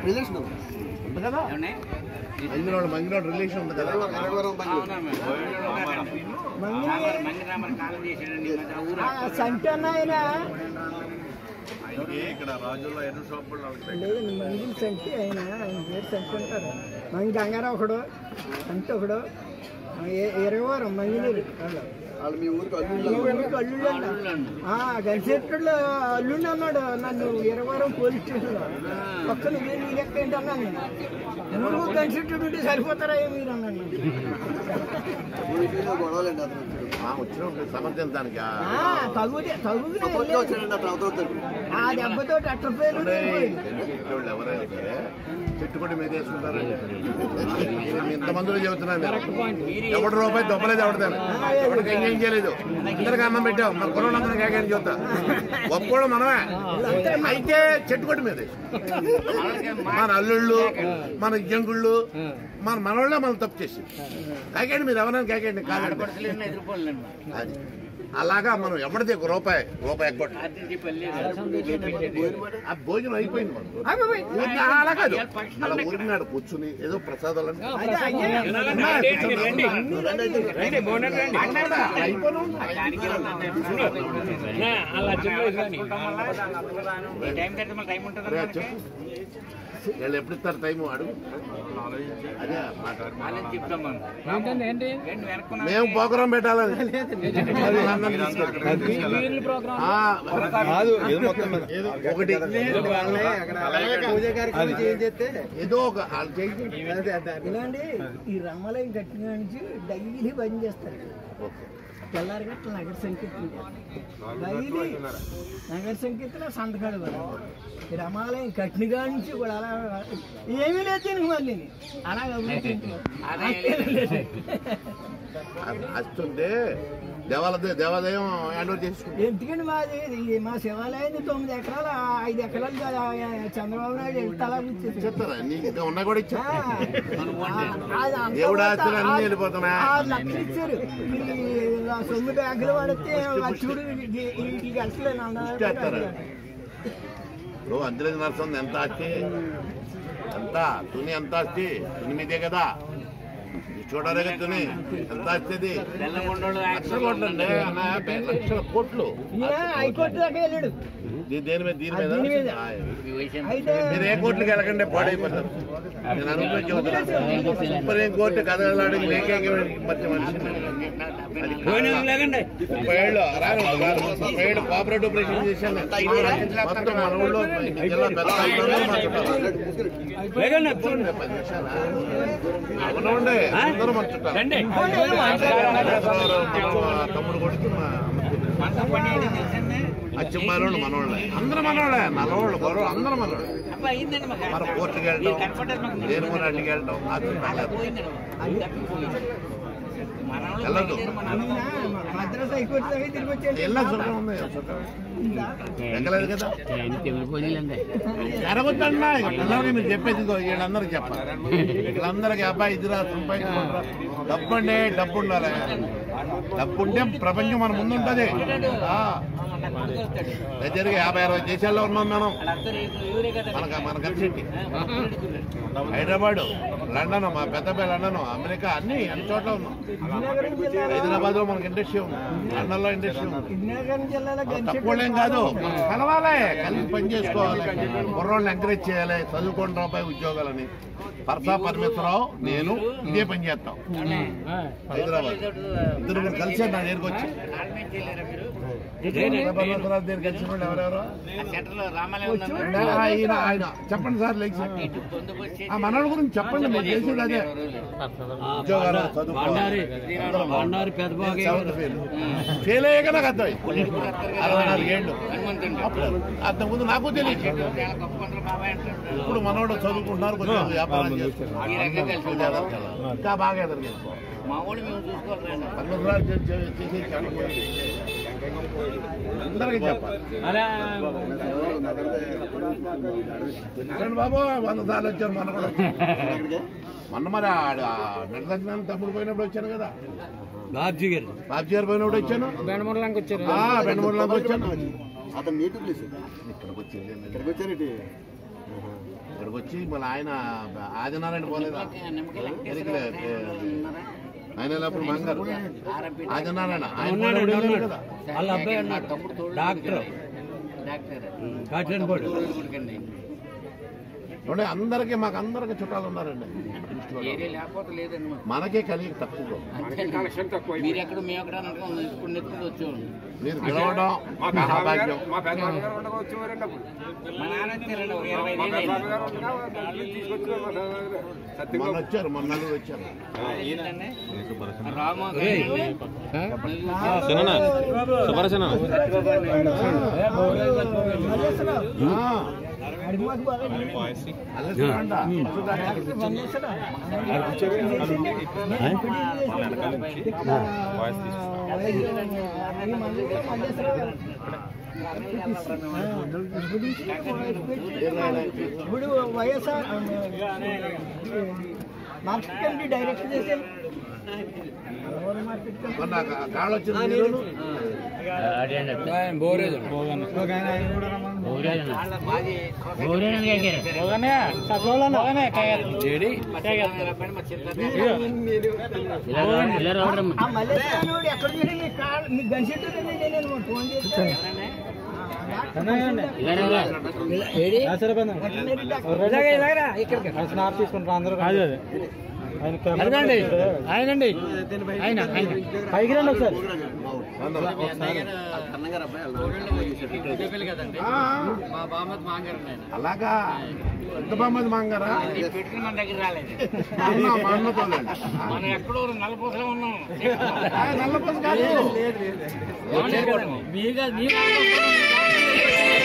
Relation ఉంది కదా ఏమండి? మంగినోడు మంగినోడు రిలేషన్ ఉంది కదా ఎరగవరం బండి అవునమ్మా. రామర్- మంగి రామర్ కాలం చేసాడండి ఈ మధ్య ఊరు సంటన్న ఆయన ఆయనకి ఇక్కడ రాజుల్లో ఎన్ని షాపులు ఉంటాయి లేదు మంగిలి సంటి ఆయన ఆయన పేరు సంటి అంటారు మంగి గంగారావు ఒకడు సంటి ఒకడు ఏ- ఇరవై వారం మంగినీరు వాళ్ళు వాళ్ళు మీ ఊరికి అల్లుళ్ళు ఊరికి అల్లుళ్ళు అంట గంచెట్టులో అల్లుండి అన్నాడు నన్ను ఇరవరం పోలీస్ స్టేషన్లో ఒక్క నువ్వు నీ లెక్క ఏంటి అన్నాను నేను నువ్వు గంచెట్టు ఉంటే సరిపోతారా మీరు అన్నాను ఊరికి గొడవలండి అతను వచ్చాడు ఆ, వచ్చినప్పుడు సమర్థించడానికి ఆ, ఆ, తగుదే తగుదే కొత్తగా వచ్చాడండి అతను అవతల ఆ దెబ్బతో అట్ట పేరు వాళ్ళు ఎవరైనా సరే చెట్టు కొట్టి మీద వేసుకుంటారు ఇంతమందిలో చెబుతున్నాను నేను. ఎవడు రూపాయి దొబ్బలేదు ఎవడతాను ఎవరికి ఏం చేయలేదు అందరికి అన్నం పెట్టాం మన కుర్రోడు అందరికి ఏకని చెబుతా గొప్పోడు మనమే అయితే చెట్టు కొట్టి మీద మన అల్లుళ్ళు మన జంగుళ్ళు మన మనోళ్ళే మనం తప్పు చేసి కాకండి మీరు ఎవరైనా కాకండి కాదు ఆడపడుతులేని ఎదురుకోలేండి అది అలాగా మనం ఎవరిది ఒక రూపాయి రూపాయి ఎక్కువ అతిథి పల్లె ఆ భోజనం అయిపోయింది మనం ఊరికే అలా కాదు అలా ఊరినాడు కూర్చుని ఏదో ప్రసాదాలు అంటే ఈ టైం కంటే మళ్ళీ టైం ఉంటుంది అరే చెప్పు వీళ్ళు ఎప్పుడు ఇస్తారు టైం అడుగు అదే మాట వాళ్ళని చెప్తాం మనం ఏంటి వెనక్కున్నా మేము పోకరం పెట్టాలని అది నన్ను తీసుకెళ్ళు. ఆ, ఏదో ఒకటి పూజ కార్యక్రమం చేస్తే ఏదో ఒక వాళ్ళు చేయించండి. ఇలాంటి ఈ రమ్మలయం కట్టిన నుంచి డైలీ బంద్ చేస్తారు ఓకే. తెల్లారి గట్ల నగర సంకీర్తన డైలీ నగర సంకీర్తన సంతకాడు కూడా ఈ రమాలయం కట్టిన కాడి నుంచి కూడా అలా ఏమీ లేదు దీనికి మళ్ళీ అలా అభివృద్ధి చెందుతుంది. అది వస్తుంటే దేవాలయ దేవాలయం హ్యాండ్ ఓవర్ చేసుకుంటాం ఎందుకండి మాది ఇది మా శివాలయాన్ని తొమ్మిది ఎకరాలు ఐదు ఎకరాలు కాదు, ఆ చంద్రబాబు నాయుడు తలా ఇచ్చేసి చెప్తారా నీకు ఇంకా ఉన్నా కూడా ఇచ్చా దేవుడు దేవుడు ఆస్తులు అన్నీ వెళ్ళిపోతున్నాయా? ఆరు లక్షలు ఇచ్చారు ఈ ఆ సొమ్ము బ్యాగులు పడితే చూడు వీటికి వెళ్తలేను చేస్తారా ఇప్పుడు అంజలి నరసింహ ఎంత ఆస్తి ఎంత తుని ఎంత ఆస్తి తుని మీదే కదా ఇది చూడాలి కదా తుని ఎంత ఆస్తి అది బెల్లంకొండోళ్ళు లక్షల కోట్లు అండి అన్న, లక్షల కోట్లు హైకోర్టు దాకా వెళ్ళాడు దీ- దేని మీద దీని మీద దీని మీద. ఆ, ఈ వయసు ఎంత? అయితే మీరు ఏ కోర్టుకి వెళ్ళకండి పాడైపోతారు నేను అనుభవం చెబుతున్నాను సుప్రీం కోర్టు కదలాడి లేకే మధ్య మనిషి అది ముప్పై ఏళ్ళు రాను, రాను. ముప్పై ఏళ్ళు కోఆపరేటివ్ ఆపరేషన్ చేశాను మొత్తం మన ఊళ్ళో జిల్లా పెద్ద అందరూ మా చుట్టాలు. చూడండి, పది నిమిషాలా? అవునండి అందరూ మన చుట్టాలు. మా తమ్ముడు కొడుకు మా అమ్మ అచ్చమ్మారోళ్ళు మనోళ్ళే అందరూ మనోళ్ళే నల్లవాళ్ళు గొర్రెలు అందరూ మనోళ్ళే అబ్బా, అయిందండి మాకు. మన కోర్టుకి ఈ వెళ్ళడం కనపడ్డది మాకు. దేనిమూల అడ్డుకి వెళ్ళడం నాకు అలా పోయిందండి మాకు. తప్పిపోయింది. మన వాళ్ళు వెళ్ళదు. బయలుదేరి మన అమ్మ మద్రాసు హైకోర్టు దాకా తిరిగి వచ్చాడు ఎలా సుఖం ఉంది సుఖం ఎక్కలేదు కదా జరగొద్దన్నా పిల్లలకి మీరు చెప్పేది ఇదిగో వీళ్ళందరికీ చెప్పాలి వీళ్ళందరికీ అబ్బాయి ఇదిరా సంపాదించుకుంటారా డబ్బు అండి డబ్బు ఉండాలి డబ్బు ఉంటే ప్రపంచం మన ముందు ఉంటుంది ఆ, దగ్గరగా యాభై అరవై దేశాల్లో ఉన్నాం మనం వాళ్ళందరూ ఎవరే కదా మనకు మన కలిసి హైదరాబాద్ లండన్ మా పెద్దపల్లి లండన్ అమెరికా అన్ని అన్ని చోట్ల ఉన్నాం విజయనగరం జిల్లాలో హైదరాబాద్ లో మనకి ఇండస్ట్రీ ఉంది లండన్ లో ఇండస్ట్రీ ఉంది విజయనగరం జిల్లాలో తక్కువలేం కాదు మనం కలవాలి కలిసి పని చేసుకోవాలి కుర్రోళ్ళని ఎంకరేజ్ చేయాలి చదువుకోండి రాబాయి ఉద్యోగాలని పరసా పరమేశ్వరరావు నేను ఇదే పని చేస్తాం హైదరాబాద్ ఇద్దరు కూడా కలిసి నా దగ్గరికి వచ్చి ఆర్మీ చేయలేరా మీరు పరమేశ్వరరావు దగ్గర కలిసిన వాళ్ళు ఎవరెవరు ఆ సెంటర్ లో రామాలయం ఉందమ్మా. ఆయన ఆయన చెప్పండి సార్ లేచి ఇటు బందోబస్తు చేసి ఆ మనోళ్ళ గురించి చెప్పండి మీరు చేసేది అదే ఉద్యోగాలు చదువుకోవాలి సెవెంత్ ఫెయిల్ ఫెయిల్ అయ్యాక నాకు అర్థం అరవై నాలుగేళ్ళు హనుమంతుండు. అప్పుడు అంతకుముందు నాకు తెలియదు చాలా గొప్ప కొందరు బాబాయ్ అంటారు ఇప్పుడు మనోడు చదువుకుంటున్నారు కొంచెం వ్యాపారం చేస్తున్నారు ఈ రకంగా కలిసి ఉంటారు. ఇంకా బాగా ఎదరికెళ్ళిపో మా వాళ్ళు మేము చూసుకోవాలి రండి. పరమేశ్వరాలు చే- చే- చేసే చాలా అందరికీ చెప్పాలి ఎందుకంటే బాబు వంద సార్లు వచ్చారు మన కూడా మొన్న మరి నిర్దక్షిణ తమ్ముడు పోయినప్పుడు వచ్చాను కదా బాబ్జీ గారు బాబ్జీ గారు పోయినప్పుడు వచ్చాను బెండమూడలానికి వచ్చారు ఆ, బెండమూరులోకి వచ్చాను అతను నేటివ్ ప్లేస్ ఇక్కడికి వచ్చింది ఇక్కడికి వచ్చారేంటి ఇక్కడికి వచ్చి మళ్ళీ ఆయన ఆదినారాయణ పోలేదా ఎరికలే ఆయన వెళ్ళినప్పుడు మంగారు ఆదినారాయణ ఆయన ఉన్నాడు కూడా ఉన్నాడు కదా వాళ్ళ అబ్బాయి అన్నాడు డాక్టర్ కాట్లేని పోడు అంటే అందరికీ మాకు అందరికి చుట్టాలు ఉన్నారండి ఏరియా లేకపోతే లేదండి మాకు. మనకే కలిగి తక్కువ మీరు ఎక్కడ మేము ఎక్కడ అనుకున్నాం ఇప్పుడు నెత్తుకు వచ్చేవాళ్ళు మీరు గెలవడం మహాభాగ్యం మా నాన్న వచ్చారండి ఒక ఇరవై ఏళ్ళు అయింది. మొన్న వచ్చారు మొన్న నలుగురు వచ్చారు ఏంటంటే రాము రేయ్. ఆ, అడిగి మాకు బాగా అల్లెత్తుకోండి. ఇప్పుడు వైఎస్ఆర్ మార్కెట్ కమిటీ డైరెక్ట్ చేశాను ఎవరు మార్కెట్ కమిటీ మొన్న కా- కాళ్ళు వచ్చిన మీరు బోరేజ్ చెడి ఆ మల్లేశ్వరుడు ఎక్కడ చూడండి కాళ్ళు మీకు గంటెట్టు నేను ఫోన్ చేస్తాను అడగండి ఆయనండి ఆయన ఆయన పైకి రండి ఒకసారి కన్నగారు అబ్బాయి కదండి ఆ, మా బామ్మది మాంగారు ఆయన అలాగా ఎంత బామ్మది మంగారా ఇది పెట్టుకుని మన దగ్గర రాలేదు అవునా, మా అన్నతోనండి. మనం ఎక్కడో నల్లపూసలో ఉన్నాం ఆ, నల్లపూస కాదు మీరు కాదు, మీరు